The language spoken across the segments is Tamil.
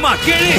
சும்மா கிழி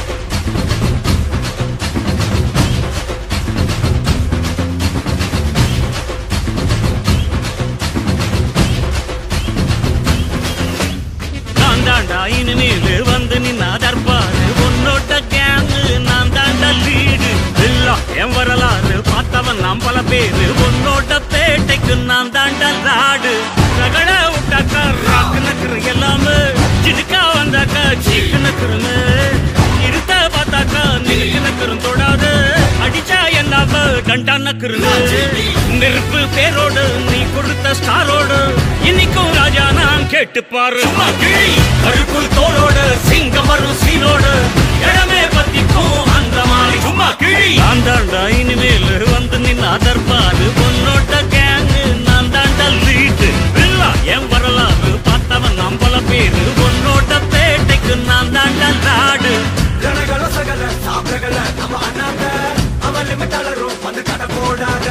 நான் தாண்டா இனிமேல் வந்து நின்னா தர்பாரு உன்னோட்ட கேங்கு நான் தாண்டா லீடு எல்லாம் என் வரலாறு பார்த்தவன் நாம் பல பேரு உன்னோட்ட பேட்டைக்கு நான் தாண்டா லாடு ரகட விட்டாக்கா ராக்கு நக்குற எல்லாமே சிடுக்கா வந்தாக்கா சீக்கு நக்குறமே இருத்த பார்த்தாக்கா நிலுக்கு நக்குறும் தொடாது அடிச்சா என்னாவ டண்டா நக்குறனு நெருப்பு பேரோடு நீ கொடுத்த ஸ்டாரோடு இன்னைக்கும் ராஜா நான் கேட்டு பாரு கருக்குள் தோளோடு சிங்கம் வரும் சீனோடு இடமே பத்திக்கும் அந்த மாதிரி சும்மா கிழி நான் தாண்டா இனிமேல் வந்து நின்னா தர்பாரு பொன்னோட்ட கேங்கு நான் தாண்டா லீட்டு இல்ல என் வரலாறு பார்த்தவன் நாம் பல பேரு பொன்னோட்ட பேட்டைக்கு நான் தாண்டா லாடு ரணகள சகல சாப்பிடகள நம்ம அண்ணாத்த அவன் லிமிட்டாளரும் வந்து கடை போடாத